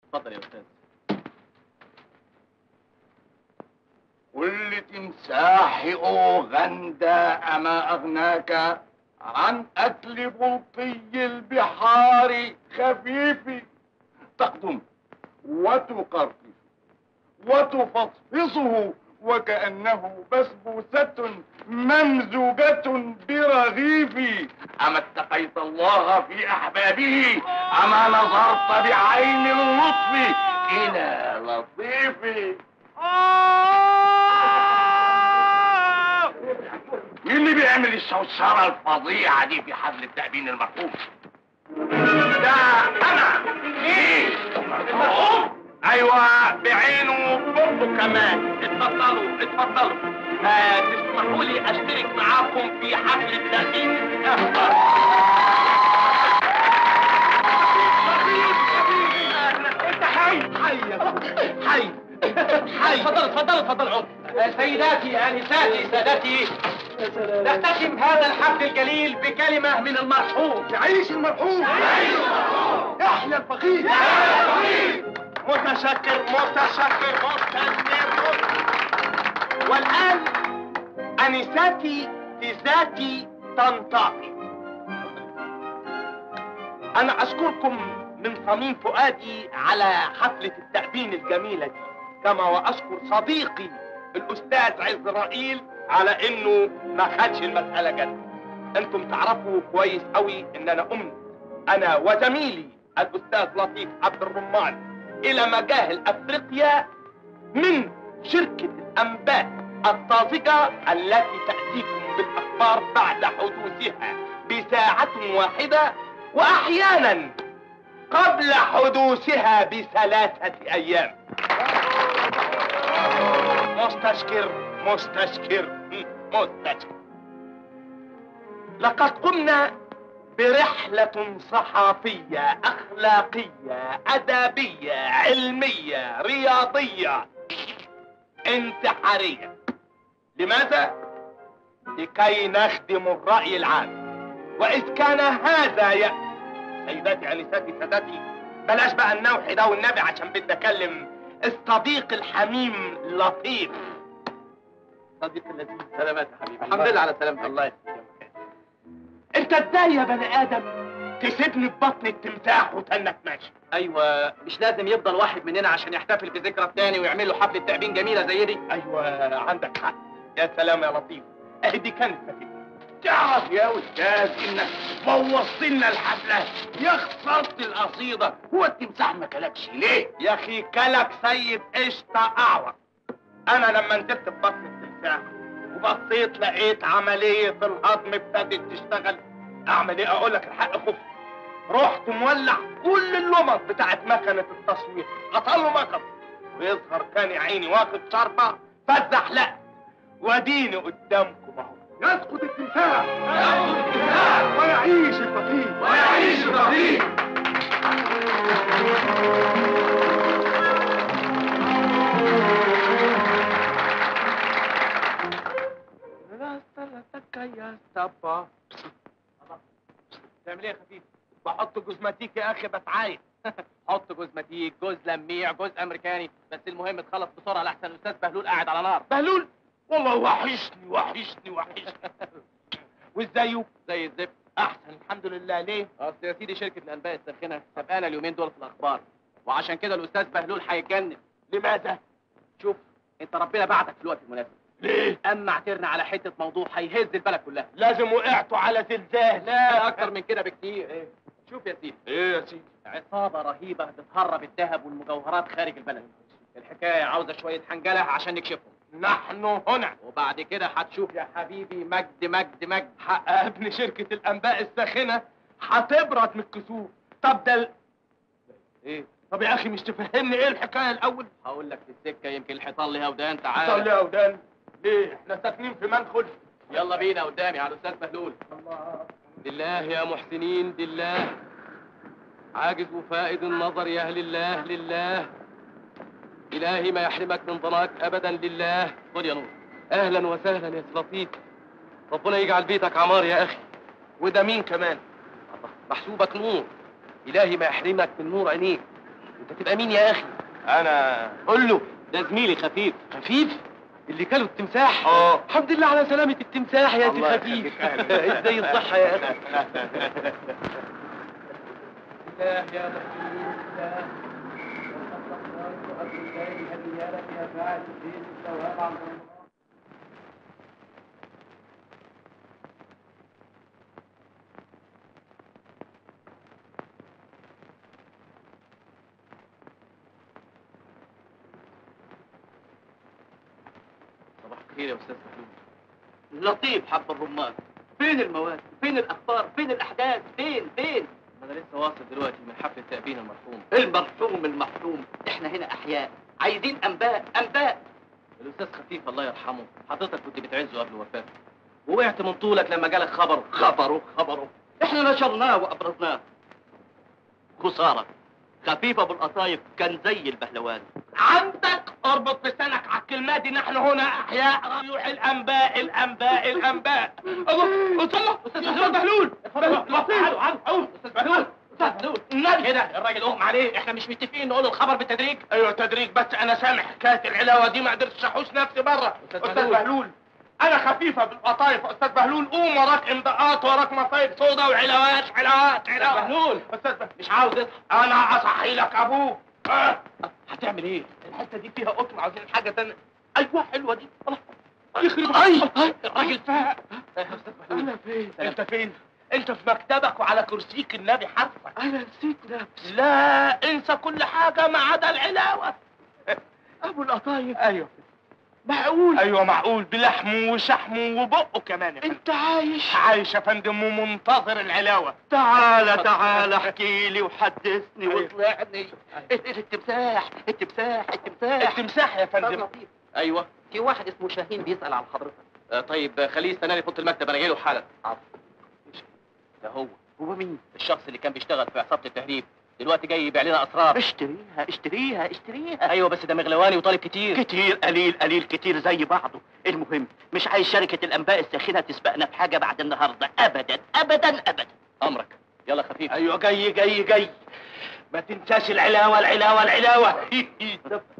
اتفضل يا استاذ كل تمساح أوغندا أما أغناك عن أكل بلطي البحار خفيف تقدم وتقرطف وتفصفصه وكأنه بسبوسة ممزوجة برغيف أما اتقيت الله في أحبابه أما نظرت بعين اللطف إلى لطيف مين اللي بيعمل الشوشرة الفظيعة دي في حفل التأبين المرحوم؟ ده أنا إيه؟ المرحوم؟ أيوة بعينه وبرضه كمان اتفضلوا اتفضلوا آه تسمحوا لي أشترك معاكم في حفل التأبين انت حي حي حي حي اتفضل اتفضل اتفضل عود سيداتي انساتي سادتي نختتم هذا الحفل الجليل بكلمة من المرحوم يعيش المرحوم يحيى الفقير متشكر متشكر متشكر والآن أنساتي تزاتي طنطاقي أنا أشكركم من صميم فؤادي على حفلة التأبين الجميلة دي كما وأشكر صديقي الأستاذ عزرائيل على إنه ما خدش المسألة جد أنتم تعرفوا كويس قوي إن أنا قمت أنا وزميلي الأستاذ لطيف عبد الرمان إلى مجاهل أفريقيا من شركة الأنباء الطازجة التي تأتيكم بالأخبار بعد حدوثها بساعة واحدة وأحيانا قبل حدوثها بثلاثة أيام مستشكر مستشكر مستشكر لقد قمنا برحلة صحافية أخلاقية أدبية علمية رياضية انتحارية لماذا؟ لكي نخدم الرأي العام وإذ كان هذا يأتي سيداتي أنساتي سادتي بلاش بقى النوح ده والنبي عشان بدي أكلم الصديق الحميم لطيف صديق اللذيذ سلامات يا حبيبي الحمد لله على سلامتك الله يسلمك انت ازاي يا بني ادم تسيبني في بطن التمساح وتنك ماشي ايوه مش لازم يفضل واحد مننا عشان يحتفل بذكرى التاني ويعمل له حفله تأبين جميله زي دي ايوه عندك حق يا سلام يا لطيف اهدي كانت فتنة. تعرف يا استاذ انك بوظت لنا الحفله يا خساره القصيده هو التمساح ما كلكش ليه يا اخي كلك سيد قشطه اعور انا لما نزلت في بطن التمساح وبصيت لقيت عمليه الهضم ابتدت تشتغل اعمل ايه اقول لك الحق خف رحت مولع كل اللمط بتاعت مكنه التصوير قطعله مكن ويظهر كان يا عيني واخد شربه فاتزحلقت واديني قدامكم اهو يسقط التمساح يسقط التمساح ويعيش الفقير ويعيش الفقير تعمل ايه يا خفيف؟ بحط جوزماتيك يا اخي بتعايد حط جوزماتيك جوز لميع جوز امريكاني بس المهم تخلص بسرعه لحسن الاستاذ بهلول قاعد على نار بهلول والله وحشني وحشني وحشني وازايه زي الزفت احسن الحمد لله ليه اصل يا سيدي شركه الانباء الساخنه سبقانا اليومين دول في الاخبار وعشان كده الاستاذ بهلول هيتجنن لماذا؟ شوف انت ربنا بعتك في الوقت المناسب ليه؟ اما اعترنا على حته موضوع هيهز البلد كلها لازم وقعتوا على زلزال لا اكتر من كده بكتير ايه شوف يا سيدي ايه يا سيدي؟ عصابه رهيبه بتهرب الذهب والمجوهرات خارج البلد الحكايه عاوزه شويه حنجله عشان نكشفهم نحن هنا وبعد كده هتشوف يا حبيبي مجد مجد مجد حق ابن شركة الأنباء الساخنة هتبرد من الكسوف طب ده ال- ايه طب يا أخي مش تفهمني إيه الحكاية الأول؟ هقول لك في السكه يمكن الحيطان ليها ودان تعال طب يا ودان ليه؟ إحنا ساكنين في منخل يلا بينا قدامي على الاستاذ بهلول لله يا محسنين لله عاجز وفائد النظر يا اهل الله لله الهي ما يحرمك من ضناك ابدا لله خد يا نور اهلا وسهلا يا لطيف ربنا يجعل بيتك عمار يا اخي وده مين كمان؟ الله محسوبك نور الهي ما يحرمك من نور عينيك انت تبقى مين يا اخي انا قول له ده زميلي خفيف خفيف اللي كانوا التمساح اه الحمد لله على سلامة التمساح يا سي الله خفيف يخليك، أهلا. ازاي الصحة يا اخي صباح الخير يا استاذ محمود لطيف حب الرمان فين المواد فين الاخبار فين الاحداث فين فين انا لسه واصل دلوقتي من حفلة تأبين المرحوم المرحوم المحروم احنا هنا احياء عايزين انباء انباء الاستاذ خفيف الله يرحمه حضرتك كنت بتعزه قبل وفاته ووقعت من طولك لما جالك خبر خبره خبره احنا نشرناه وابرزناه خساره خفيف ابو القطايف كان زي البهلوان عندك اربط لسانك على الكلمات دي نحن هنا احياء روح الانباء الانباء الانباء الله استاذ استاذ بهلول لطيف استاذ بهلول استاذ بهلول النبي كده الراجل اغمى عليه احنا مش متفقين نقول الخبر بالتدريج ايوه تدريج بس انا سامع حكايه العلاوه دي ما قدرتش احوش نفسي بره أستاذ استاذ بهلول. بهلول انا خفيفه بالقطايف يا استاذ بهلول قوم وراك امضاءات وراك مصايب سودا وعلاوات علاوات علاوات بهلول. استاذ بهلول مش عاوز اصحى انا اصحي لك ابوك آه. هتعمل ايه الحته دي فيها قطن عاوزين حاجه تانية ايوه حلوه دي الله يخرب اي عليك. الراجل فاق يا استاذ بهلول انا فين انت فين انت في مكتبك وعلى كرسيك النبي حرفك انا نسيت نفسي لا انسى كل حاجه ما عدا العلاوه ابو القطايف ايوه معقول ايوه معقول بلحمه وشحمه وبقه كمان يا فندم انت عايش عايش يا فندم ومنتظر العلاوه تعالى تعالى احكي لي وحدثني أيوة. واطلعني التمساح التمساح التمساح التمساح يا أستاذ فندم لطيف ايوه في واحد اسمه شاهين بيسأل على حضرتك آه طيب آه، خليه يستناني في اوضه المكتب انا جاي له حالا عفو. ده هو هو مين؟ الشخص اللي كان بيشتغل في عصابه التهريب دلوقتي جاي يبيع لنا اسرار اشتريها اشتريها اشتريها ايوه بس ده مغلواني وطالب كتير كتير قليل قليل كتير زي بعضه المهم مش عايز شركة الأنباء الساخنة تسبقنا في حاجة بعد النهاردة أبدا أبدا أبدا امرك يلا خفيف ايوه جاي جاي جاي ما تنساش العلاوه العلاوه العلاوه